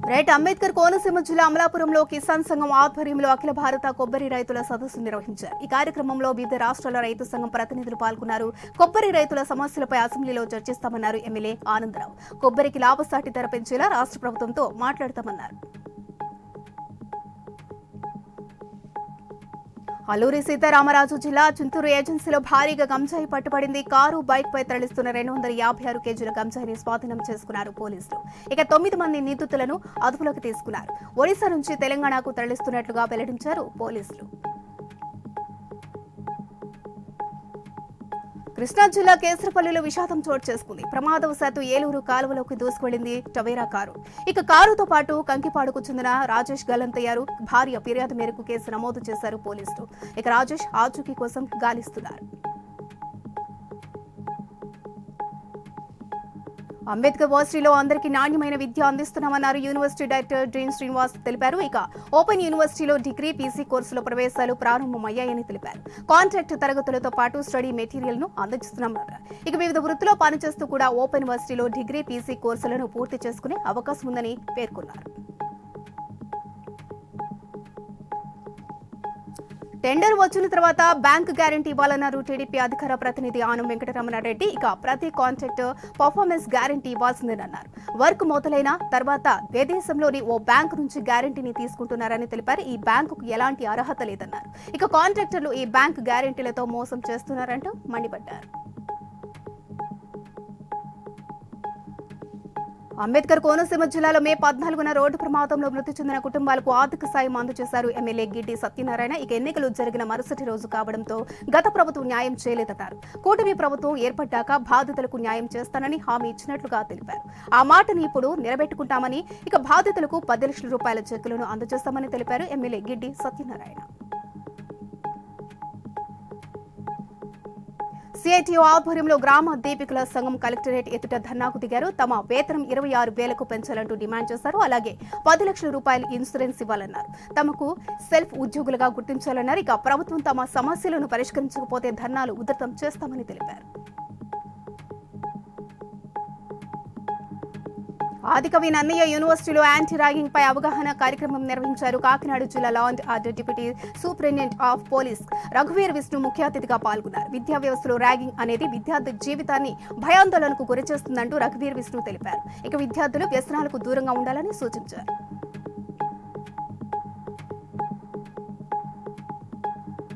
right Ambedkar Konaseema జిల్లా అమలాపురంలో కిసాన్ సంఘం ఆధ్వర్యంలో అఖిల భారత కొబ్బరి రైతుల సదస్సు నిర్వహించారు ఈ కార్యక్రమంలో వివిధ రాష్ట్రాల రైతు సంఘం ప్రతినిధులు పాల్గొన్నారు కొబ్బరి రైతుల సమస్యలపై అసెంబ్లీలో చర్చిస్తామన్నారు ఎమ్మెల్యే ఆనందరావు కొబ్బరికి లాభసాటి ధర పెంచేలా రాష్ట్ర ప్రభుత్వంతో మాట్లాడతామన్నారు అల్లూరి సీతారామరాజు జిల్లా చింతూరు ఏజెన్సీలో భారీగా గంజాయి పట్టుబడింది కారు బైక్ పై తరలిస్తున్న రెండు వందల యాభై ఆరు కేజీల గంజాయిని స్వాధీనం చేసుకున్నారు పోలీసులు ఇక తొమ్మిది మంది నిందితులను అదుపులోకి తీసుకున్నారు ఒడిశా నుంచి తెలంగాణకు తరలిస్తున్నట్లుగా వెల్లడించారు పోలీసులు కృష్ణా జిల్లా కేసరపల్లిలో విషాదం చోటు చేసుకుంది ప్రమాదవశాత్తు ఏలూరు కాలువలోకి దూసుకువెళ్లింది టవేరా కారు ఇక కారుతో పాటు కంకిపాడుకు చెందిన రాజేష్ గలంతయ్యారు భార్య ఫిర్యాదు మేరకు కేసు నమోదు చేశారు పోలీసులు ఇక రాజేష్ ఆచూకీ కోసం గాలిస్తున్నారు అంబేద్కర్ వర్సిటీలో అందరికీ నాణ్యమైన విద్య అందిస్తున్నామన్నారు యూనివర్సిటీ డైరెక్టర్ డ్రీన్ శ్రీనివాస్ తెలిపారు ఇక ఓపెన్ యూనివర్సిటీలో డిగ్రీ పీసీ కోర్సుల ప్రవేశాలు ప్రారంభమయ్యాయని తెలిపారు కాంట్రాక్ట్ తరగతులతో పాటు స్టడీ మెటీరియల్ ను అందిస్తున్నామన్నారు ఇక వివిధ వృత్తిలో పనిచేస్తూ కూడా ఓపెన్ యూనివర్సిటీలో డిగ్రీ పీసీ కోర్సులను పూర్తి చేసుకునే అవకాశం ఉందని పేర్కొన్నారు టెండర్ వచ్చిన తర్వాత బ్యాంక్ గ్యారంటీ ఇవ్వాలన్నారు టీడీపీ అధికార ప్రతినిధి ఆనం వెంకటరమణారెడ్డి ఇక ప్రతి కాంట్రాక్టర్ పర్ఫార్మెన్స్ గ్యారంటీ ఇవ్వాల్సిందేనన్నారు వర్క్ మొదలైన తర్వాత విదేశంలోని ఓ బ్యాంక్ నుంచి గ్యారంటీని తీసుకుంటున్నారని తెలిపారు ఈ బ్యాంకుకు ఎలాంటి అర్హత లేదన్నారు ఇక కాంట్రాక్టర్లు ఈ బ్యాంక్ గ్యారంటీలతో మోసం చేస్తున్నారంటూ మండిపడ్డారు అంబేద్కర్ కోనసీమ జిల్లాలో మే పద్నాలుగున రోడ్డు ప్రమాదంలో మృతి చెందిన కుటుంబాలకు ఆర్థిక సాయం అందజేశారు ఎమ్మెల్యే గిడ్డి సత్యనారాయణ ఇక ఎన్నికలు జరిగిన మరుసటి రోజు కావడంతో గత ప్రభుత్వం న్యాయం చేయలేదన్నారు కూటమి ప్రభుత్వం ఏర్పడ్డాక బాధితులకు న్యాయం చేస్తానని హామీ ఇచ్చినట్లుగా తెలిపారు ఆ మాటను ఇప్పుడు నిలబెట్టుకుంటామని ఇక బాధితులకు పది లక్షల రూపాయల చెక్కులను అందజేస్తామని తెలిపారు ఎమ్మెల్యే గిడ్డి సత్యనారాయణ సిఐటిఓ ఆధ్వర్యంలో గ్రామ దీపికల సంఘం కలెక్టరేట్ ఎదుట ధర్నాకు దిగారు తమ వేతనం ఇరవై ఆరు వేలకు పెంచాలంటూ డిమాండ్ చేశారు అలాగే పది లక్షల రూపాయలు ఇన్సూరెన్స్ ఇవ్వాలన్నారు తమకు సెల్ఫ్ ఉద్యోగులుగా గుర్తించాలన్నారు ఇక ప్రభుత్వం తమ సమస్యలను పరిష్కరించకపోతే ధర్నాలు ఉధృతం చేస్తామని తెలిపారు ఆదికవి నన్నయ్య యూనివర్సిటీలో యాంటీ ర్యాగింగ్ పై అవగాహన కార్యక్రమం నిర్వహించారు కాకినాడ జిల్లా law and order deputy superintendent of police రఘువీర్ విష్ణు ముఖ్య అతిథిగా పాల్గొన్నారు విద్యా వ్యవస్థలో ర్యాగింగ్ అనేది విద్యార్థి జీవితాన్ని భయాందోళనకు గురిచేస్తుందంటూ రఘువీర్ విష్ణు తెలిపారు ఇక విద్యార్థులు వ్యసనాలకు దూరంగా ఉండాలని సూచించారు